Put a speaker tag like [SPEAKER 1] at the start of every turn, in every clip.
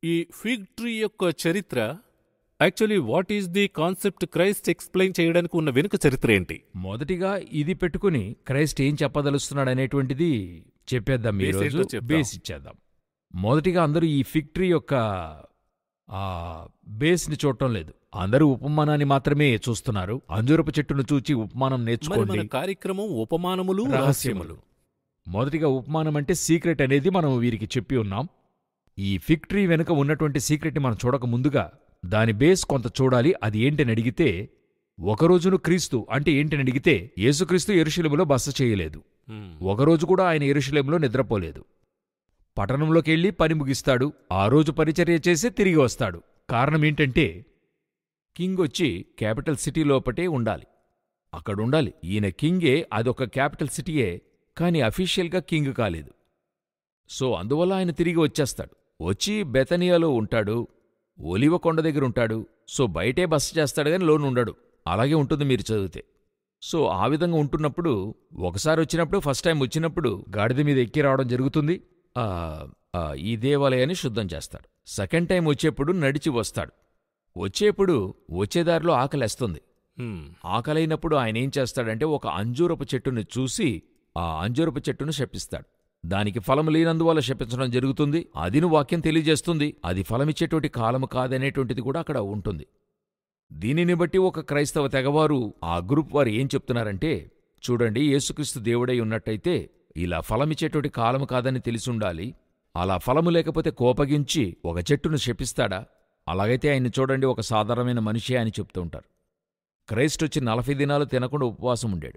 [SPEAKER 1] ఈ fig tree యొక్క చరిత్ర actually what is the concept Christ explain చేయడానికి ఉన్న వెనుక చరిత్ర ఏంటి
[SPEAKER 2] మొదటిగా ఇది పెట్టుకుని క్రైస్ట్ ఏం చెప్పదలుస్తున్నాడు అనేటువంటిది చెప్పేద్దాం
[SPEAKER 1] Base
[SPEAKER 2] ఈరోజు
[SPEAKER 1] ఏంటో చెప్దాం.
[SPEAKER 2] బేస్ ఇచ్చేద్దాం మొదటిగా అందరూ ఈ ఫిక్టరీ యొక్క ఆ బేస్ని చూడటం లేదు అందరూ ఉపమానాన్ని మాత్రమే చూస్తున్నారు అంజూరపు చెట్టును చూచి ఉపమానం
[SPEAKER 1] మరి
[SPEAKER 2] నేర్చుకోండి
[SPEAKER 1] మన కార్యక్రమం ఉపమానములు
[SPEAKER 2] రహస్యములు
[SPEAKER 1] రహస్యములు
[SPEAKER 2] మొదటిగా ఉపమానం అంటే సీక్రెట్ అనేది మనం వీరికి చెప్పి ఉన్నాం ఈ ఫిక్టరీ వెనుక ఉన్నటువంటి సీక్రెట్ని మనం చూడక ముందుగా దాని బేస్ కొంత చూడాలి అది ఏంటని అడిగితే ఒకరోజును క్రీస్తు అంటే ఏంటని అడిగితే యేసుక్రీస్తు ఎరుషలేములో బస చేయలేదు
[SPEAKER 1] హ్మ్.
[SPEAKER 2] ఒకరోజు కూడా ఆయన ఎరుషలేంలో నిద్రపోలేదు పట్టణంలోకి వెళ్ళి పని ముగిస్తాడు ఆ రోజు పరిచర్య చేసి తిరిగి వస్తాడు కారణం ఏంటంటే కింగ్ వచ్చి క్యాపిటల్ సిటీ లోపటే ఉండాలి అక్కడుండాలి ఈయన కింగే అదొక క్యాపిటల్ సిటీయే కాని అఫీషియల్గా కింగ్ కాలేదు సో అందువల్ల ఆయన తిరిగి వచ్చేస్తాడు వచ్చి బెతనియాలో ఉంటాడు ఒలివ కొండ దగ్గర ఉంటాడు సో బయటే బస చేస్తాడు కానీ లోన్ ఉండడు అలాగే ఉంటుంది మీరు చదివితే సో ఆ విధంగా ఉంటున్నప్పుడు ఒకసారి వచ్చినప్పుడు ఫస్ట్ టైం వచ్చినప్పుడు గాడిద మీద ఎక్కి రావడం జరుగుతుంది ఆ, ఆ, ఈ దేవాలయాన్ని శుద్ధం చేస్తాడు సెకండ్ టైం వచ్చేప్పుడు నడిచి వస్తాడు వచ్చేప్పుడు వచ్చేదారిలో ఆకలేస్తుంది
[SPEAKER 1] హ్మ్.
[SPEAKER 2] ఆకలైనప్పుడు ఆయన ఏం చేస్తాడంటే ఒక అంజూరపు చెట్టును చూసి ఆ అంజూరపు చెట్టును శపిస్తాడు దానికి ఫలం లేనందువల్ల శపించడం జరుగుతుంది అదిను వాక్యం తెలియజేస్తుంది అది ఫలమిచ్చేటువంటి కాలము కాదనేటువంటిది కూడా అక్కడ ఉంటుంది దీనిని బట్టి ఒక క్రైస్తవ తెగవారు ఆ గ్రూప్ వారు ఏం చెప్తున్నారంటే చూడండి యేసుక్రీస్తు దేవుడై ఉన్నట్టయితే ఇలా ఫలమిచ్చేటువంటి కాలము కాదని తెలిసుండాలి అలా ఫలము లేకపోతే కోపగించి ఒక చెట్టును శపిస్తాడా అలాగైతే ఆయన్ని చూడండి ఒక సాధారణమైన మనిషే అని చెప్తూ ఉంటారు క్రైస్ట్ వచ్చి నలభై దినాలు తినకుండా ఉపవాసం ఉండాడు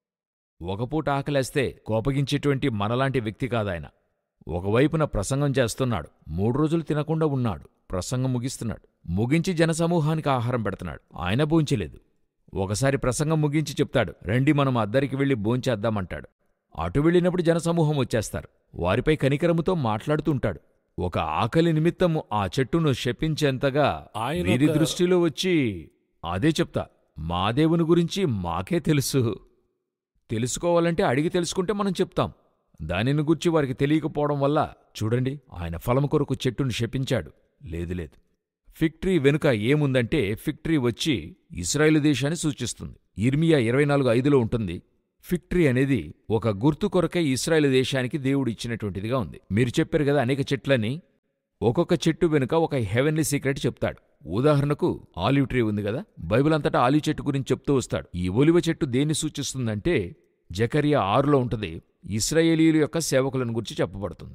[SPEAKER 2] ఒక పూట ఆకలేస్తే కోపగించేటువంటి మనలాంటి వ్యక్తి కాదాయన ఒకవైపున ప్రసంగం చేస్తున్నాడు మూడు రోజులు తినకుండా ఉన్నాడు ప్రసంగం ముగిస్తున్నాడు ముగించి జనసమూహానికి ఆహారం పెడుతున్నాడు ఆయన భోంచలేదు ఒకసారి ప్రసంగం ముగించి చెప్తాడు రండి మనం అద్దరికి వెళ్లి భోంచేద్దామంటాడు అటు వెళ్ళినప్పుడు జనసమూహం వచ్చేస్తారు వారిపై కనికరముతో మాట్లాడుతుంటాడు ఒక ఆకలి నిమిత్తము ఆ చెట్టును శపించేంతగా
[SPEAKER 1] ఆయన
[SPEAKER 2] వీరి
[SPEAKER 1] ఒక-
[SPEAKER 2] దృష్టిలో వచ్చి అదే చెప్తా మా దేవుని గురించి మాకే తెలుసు తెలుసుకోవాలంటే అడిగి తెలుసుకుంటే మనం చెప్తాం దానిని గురించి వారికి తెలియకపోవడం వల్ల చూడండి ఆయన ఫలం కొరకు చెట్టును శపించాడు లేదు లేదు ఫిక్టరీ వెనుక ఏముందంటే ఫిక్టరీ వచ్చి ఇస్రాయేలు దేశాన్ని సూచిస్తుంది ఇర్మియా ఇరవై నాలుగు ఐదులో ఉంటుంది ఫిక్టరీ అనేది ఒక గుర్తు కొరకై ఇస్రాయేల్ దేశానికి దేవుడు ఇచ్చినటువంటిదిగా ఉంది మీరు చెప్పారు కదా అనేక చెట్లని ఒక్కొక్క చెట్టు వెనుక ఒక హెవెన్లీ సీక్రెట్ చెప్తాడు ఉదాహరణకు ఆలివ్ ట్రీ ఉంది కదా బైబిల్ అంతటా ఆలివ్ చెట్టు గురించి చెప్తూ వస్తాడు ఈ ఒలివ చెట్టు దేన్ని సూచిస్తుందంటే జకరియా ఆరులో ఉంటుంది ఇస్రాయేలీల యొక్క సేవకులను గురించి చెప్పబడుతుంది